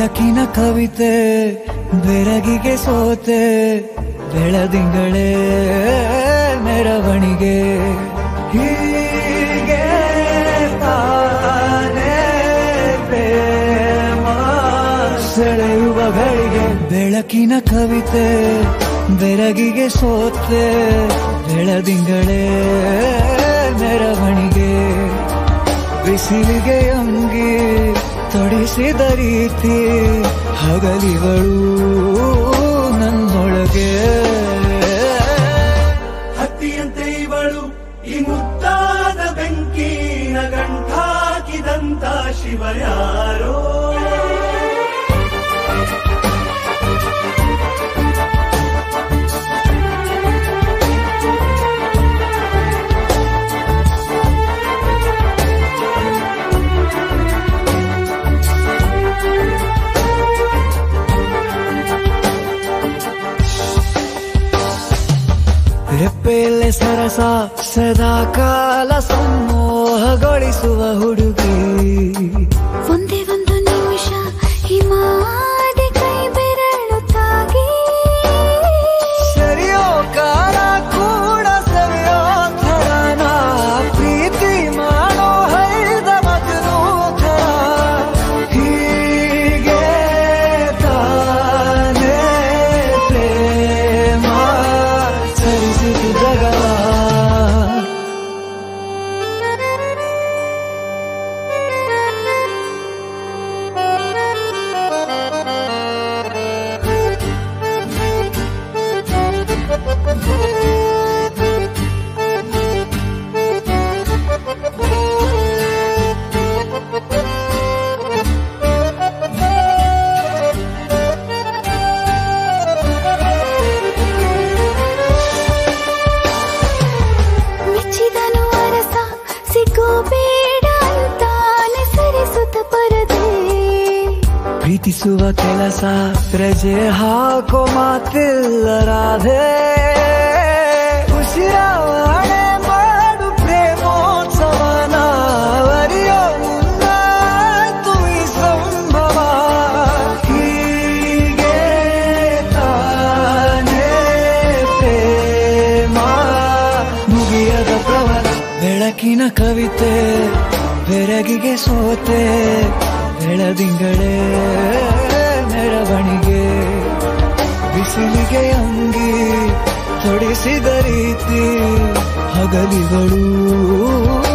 ಬೆಳಕಿನ ಕವಿತೆ ಬೆರಗಿಗೆ ಸೋತೆ ಬೆಳದಿಂಗಳೇ ಮೆರವಣಿಗೆ ಹೀಗೆ ತಾನೇ ಪ್ರೇಮ ಸೆಳೆಯುವ ಗಳಿಗೆ ಬೆಳಕಿನ ಕವಿತೆ ಬೆರಗಿಗೆ ಸೋತೆ ಬೆಳದಿಂಗಳೇ ಮೆರವಣಿಗೆ ಬಿಸಿಲಿಗೆ ಅಂಗಿ ತೊಡಿಸಿದ ರೀತಿ ಹಗಲಿಗಳು ನನ್ನೊಳಗೆ ಹತ್ತಿಯಂತೆ ಇವಳು ಈ ಮುದ್ದಾದ ಬೆಂಕಿನ ಗಂಟಾಕಿದಂತ ಶಿವ ಯಾರೋ ರೆಪ್ಪೆಯಲ್ಲೇ ಸರಸ ಸದಾ ಕಾಲ ಸಮೋಹಗೊಳಿಸುವ ಹುಡುಗಿ ಒಂದೇ ಒಂದು ನಿಮಿಷ ಹಿಮಾದಿ ಕೈ ಬೆರಳು ತಾಗಿ ಸರಿಯೋ ಕಾಲ ಕೂಡ ಸರಿಯೋ ಥರನ ಪ್ರೀತಿ ಮಾಡೋ ಹೈದ ಮಗನೂ ಥರ ಹೀಗೆ ತಾನೇ ಪ್ರೇಮ ಸರಿಸಿತು ಜಗವ ಮೆಚ್ಚಿದನು ಅರಸ ಸಿಗೋ ಬೇಡ ಅಂತಾನೆ ಸರಿಸುತ್ತ ಪರದೆ ಪ್ರೀತಿಸುವ ಕೆಲಸ ರಜೆ ಹಾಕೋ ಮಾತಿಲ್ಲ ರಾಧೆ ಉಸಿರಾವಣೆ ಮಾಡು ಪ್ರೇಮೋತ್ಸವನ ಅರಿಯೋ ಮುನ್ನಾಯ್ತು ಈ ಸಂಭವ ಹೀಗೆ ತಾನೇ ಪ್ರೇಮ ಮುಗಿಯದ ಪ್ರವರ ಬೆಳಕಿನ ಕವಿತೆ ಬೆರಗಿಗೆ ಸೋತೆ ಬೆಳದಿಂಗಳೇ ಮೆರವಣಿಗೆ ಬಿಸಿಲಿಗೆ ಅಂಗಿ ತೊಡಿಸಿದ ರೀತಿ ಹಗಲಿಗಳು